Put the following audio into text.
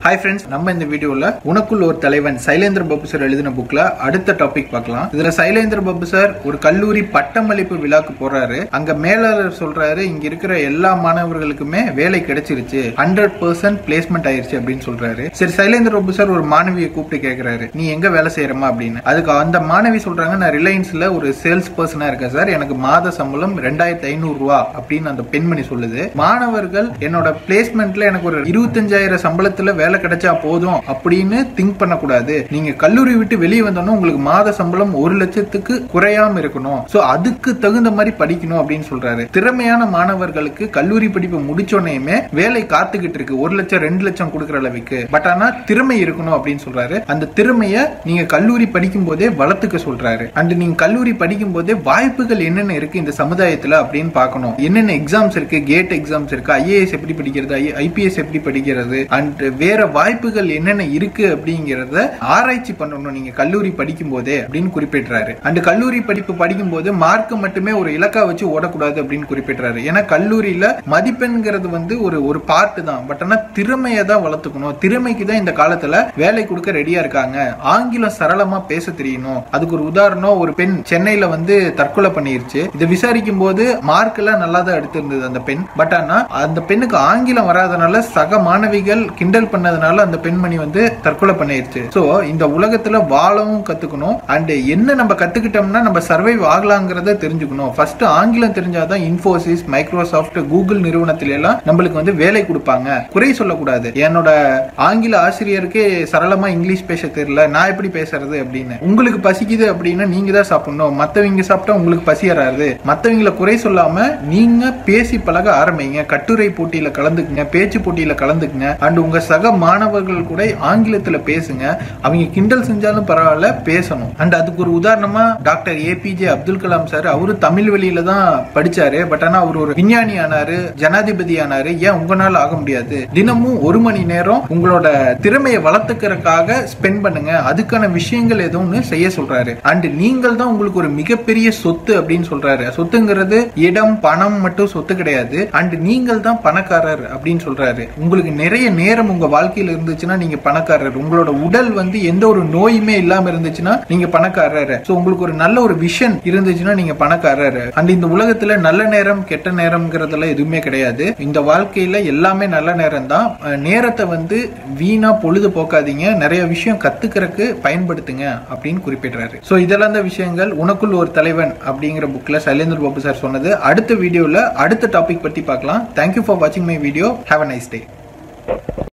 hi friends நம்ம இந்த வீடியோல உனக்குள் ஒரு தலைவன் சைலேந்திர பாபு சார் எழுதின புக்ல அடுத்த டாபிக் பார்க்கலாம் இதுல சைலேந்திர பாபு சார் ஒரு கல்லூரி பட்டமளிப்பு விழாக்கு போறாரு அங்க மேலாளர் சொல்றாரு இங்க இருக்கிற எல்லா மாணவர்களுக்குமே வேலை கிடைச்சிருச்சு ஹண்ட்ரட் பர்சன்ட் பிளேஸ்மெண்ட் ஆயிருச்சு அப்படின்னு சொல்றாரு சரி சைலேந்திர பாபு சார் ஒரு மாணவியை கூப்பிட்டு கேக்குறாரு நீ எங்க வேலை செய்யறமா அப்படின்னு அதுக்கு அந்த மாணவி சொல்றாங்க நான் ரிலையன்ஸ்ல ஒரு சேல்ஸ் பர்சனா இருக்கேன் சார் எனக்கு மாத சம்பளம் ரெண்டாயிரத்தி ஐநூறு ரூபா அப்படின்னு அந்த பெண்மணி சொல்லுது மாணவர்கள் என்னோட பிளேஸ்மெண்ட்ல எனக்கு ஒரு இருபத்தஞ்சாயிரம் சம்பளத்துல வேலை கிடைச்சா போதும் அப்படின்னு திங்க் பண்ணக்கூடாது நீங்க கல்லூரி விட்டு வெளியே வந்தோம்னா உங்களுக்கு மாத சம்பளம் ஒரு லட்சத்துக்கு குறையாம இருக்கணும் சோ அதுக்கு தகுந்த மாதிரி படிக்கணும் அப்படின்னு சொல்றாரு திறமையான மாணவர்களுக்கு கல்லூரி படிப்பு முடிச்சோடனேயுமே வேலை காத்துக்கிட்டு இருக்கு ஒரு லட்சம் ரெண்டு லட்சம் கொடுக்குற அளவுக்கு பட் ஆனா திறமை இருக்கணும் அப்படின்னு சொல்றாரு அந்த திறமைய நீங்க கல்லூரி படிக்கும் போதே வளர்த்துக்க சொல்றாரு அண்ட் நீங்க கல்லூரி படிக்கும் போதே வாய்ப்புகள் என்னென்ன இருக்கு இந்த சமுதாயத்துல அப்படின்னு பார்க்கணும் என்னென்ன எக்ஸாம்ஸ் இருக்கு கேட் எக்ஸாம்ஸ் இருக்கு ஐஏஎஸ் எப்படி படிக்கிறது ஐபிஎஸ் எப்படி படிக்கிறது அண்ட் வேற வாய்ப்புகள் என்னென்ன இருக்கு அப்படிங்கறத ஆராய்ச்சி பண்ணணும் நீங்க கல்லூரி படிக்கும் போதே அப்படின்னு குறிப்பிடுறாரு அண்ட் கல்லூரி படிப்பு படிக்கும் போது மார்க் மட்டுமே ஒரு இலக்கா வச்சு ஓடக்கூடாது அப்படின்னு குறிப்பிடுறாரு ஏன்னா கல்லூரியில மதிப்பெண்கிறது வந்து ஒரு ஒரு பார்ட் தான் பட் ஆனா திறமையை தான் வளர்த்துக்கணும் திறமைக்கு தான் இந்த காலத்துல வேலை கொடுக்க ரெடியா இருக்காங்க ஆங்கிலம் சரளமா பேச தெரியணும் அதுக்கு ஒரு உதாரணம் ஒரு பெண் சென்னையில வந்து தற்கொலை பண்ணிருச்சு இதை விசாரிக்கும் போது மார்க் எல்லாம் நல்லா தான் எடுத்திருந்தது அந்த பெண் பட் ஆனா அந்த பெண்ணுக்கு ஆங்கிலம் வராதனால சக மாணவிகள் கிண்டல் பண்ணதுனால அந்த பெண்மணி வந்து தற்கொலை பண்ணிருச்சு சோ இந்த உலகத்துல வாழவும் கத்துக்கணும் அண்ட் என்ன நம்ம கத்துக்கிட்டோம்னா நம்ம சர்வைவ் ஆகலாங்கிறத தெரிஞ்சுக்கணும் ஃபர்ஸ்ட் ஆங்கிலம் தெரிஞ்சாதான் இன்ஃபோசிஸ் மைக்ரோசாஃப்ட் கூகுள் நிறுவனத்தில எல்லாம் நம்மளுக்கு வந்து வேலை கொடுப்பாங்க குறை சொல்லக்கூடாது என்னோட ஆங்கில ஆசிரியருக்கு சரளமா இங்கிலீஷ் பேச தெரியல நான் எப்படி பேசுறது அப்படின்னு உங்களுக்கு பசிக்குது அப்படின்னா நீங்க தான் சாப்பிடணும் மத்தவங்க சாப்பிட்டா உங்களுக்கு பசி வராது மத்தவங்கள குறை சொல்லாம நீங்க பேசி பழக ஆரம்பிங்க கட்டுரை போட்டியில கலந்துக்குங்க பேச்சு போட்டியில கலந்துக்குங்க அண்ட் உங்க சக மாணவர்கள் கூட ஆங்கிலத்துல பேசுங்க அவங்க கிண்டல் செஞ்சாலும் பரவாயில்ல பேசணும் அண்ட் அதுக்கு ஒரு உதாரணமா doctor APJ Abdul Kalam sir அவரு தமிழ் வழியில தான் படிச்சாரு பட் ஆனா அவர் ஒரு விஞ்ஞானி ஆனாரு ஜனாதிபதி ஆனாரு ஏன் உங்களால ஆக முடியாது தினமும் ஒரு மணி நேரம் உங்களோட திறமையை வளர்த்துக்கிறதுக்காக ஸ்பெண்ட் பண்ணுங்க அதுக்கான விஷயங்கள் எதுவும்னு செய்ய சொல்றாரு அண்ட் நீங்கள் தான் உங்களுக்கு ஒரு மிகப்பெரிய சொத்து அப்படின்னு சொல்றாரு சொத்துங்கிறது இடம் பணம் மட்டும் சொத்து கிடையாது அண்ட் நீங்கள் தான் பணக்காரர் அப்படின்னு சொல்றாரு உங்களுக்கு நிறைய நேரம் உங்க வாழ்க்கையில இருந்துச்சுன்னா நீங்க பணக்காரர் உங்களோட உடல் வந்து எந்த ஒரு நோயுமே இல்லாம இருந்துச்சுன்னா நீங்க பணக்காரர் சோ உங்களுக்கு ஒரு நல்ல ஒரு விஷன் இருந்துச்சுன்னா நீங்க பணக்காரர் அண்ட் இந்த உலகத்துல நல்ல நேரம் கெட்ட நேரம்ங்கிறதெல்லாம் எதுவுமே கிடையாது இந்த வாழ்க்கையில எல்லாமே நல்ல நேரம் தான் அஹ் நேரத்தை வந்து வீணா பொழுது போக்காதீங்க நிறைய விஷயம் கத்துக்கிறதுக்கு பயன்படுத்துங்க அப்படின்னு குறிப்பிடுறாரு சோ இதெல்லாம் தான் விஷயங்கள் உனக்குள் ஒரு தலைவன் அப்படிங்கிற புக்ல சைலேந்திர பாபு சார் சொன்னது அடுத்த வீடியோல அடுத்த டாபிக் பத்தி பார்க்கலாம் தேங்க்யூ ஃபார் வாட்சிங் my video have a nice day